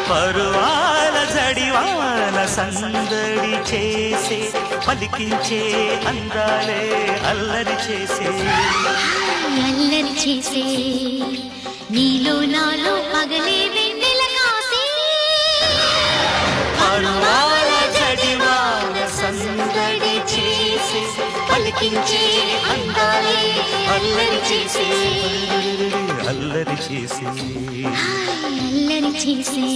పరువాల జడివాల సందడి చేసే పలికించే అందాలే అల్లరి చేసే అల్లరి చేసే నీలో నాలో పగలే వెన్నెల కాసే పరువాల జడివాల సందడి చేసే పలికించే అందాలే అల్లరి చేసే అల్లరి చేసే అల్లరి చేసే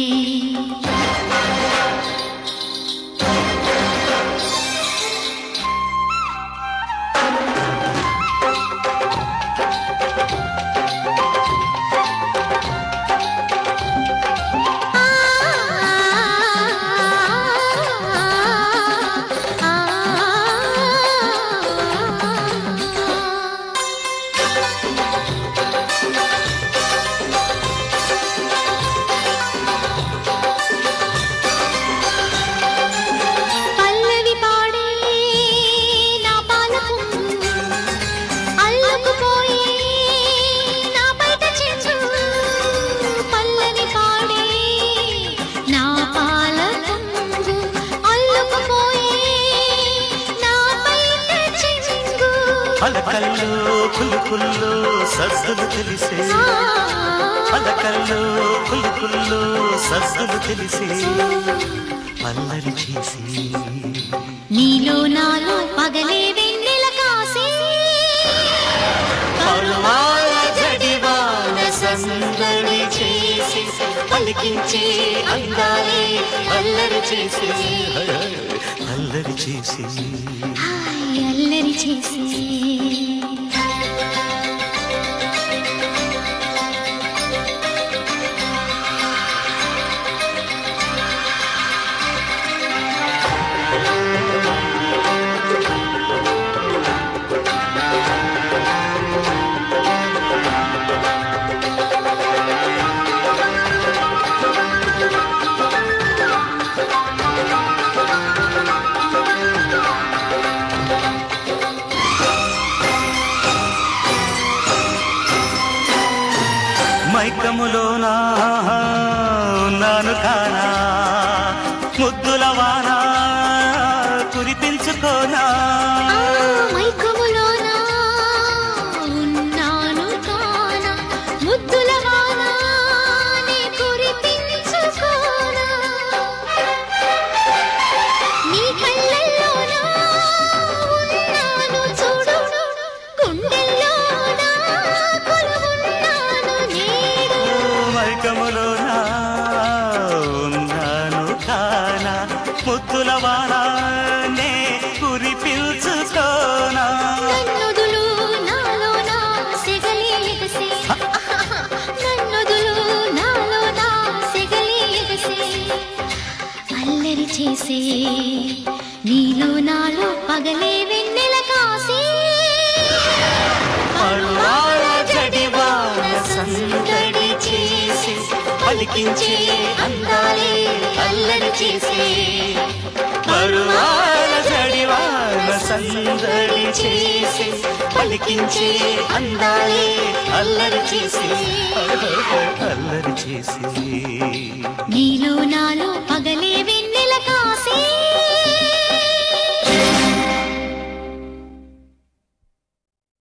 పల్లవి పాడే నా పాలకు అల్లుకుపోయే నా బయట చెంచు పల్లవి పాడే నా పాలకు అల్లుకుపోయే నా బయట చెంగు పలకల్లో కులుకుల్లో సద్దులు తెలిసే పలకల్లో కులుకుల్లో సద్దులు తెలిసే అల్లరి చేసి నీలో నాలో పగలే వెన్నెల కాసే పరువాల జడివాల సందడి చేసి పలికించే అందాలే అల్లరి చేసి అల్లరి చేసి హాయ్ అల్లరి చేసే మైకములోనా ఉన్నాను కానా ముద్దుల వాన కురిపించుకోనా ఆ మైకములోన ఉన్నాను కాన ముద్దుల వాన నీ కురిపించుకోనా నీ కళ్ళల్లోన ఉన్నాను చూడు గుండెల్లోన కొలువున్నాను నేడు మైకములోనా ఉన్నాను కానా ముద్దుల వాన నే కురిపించుకోనా నన్నొదులు నాలో నా సెగలి ఎగసే నన్నొదులు నాలో నా సెగలి ఎగసే అల్లరి చేసే నీలో నాలో పగలే వెన్నెల కాసే పరువాల జడివాన సందడి చేసి పలికించే అందాలే అల్లరి చేసే పరువాల జడివాన సందడి చేసి పలికించే అందాలే అల్లరి చేసి అల్లరి చేసి నీలో నాలో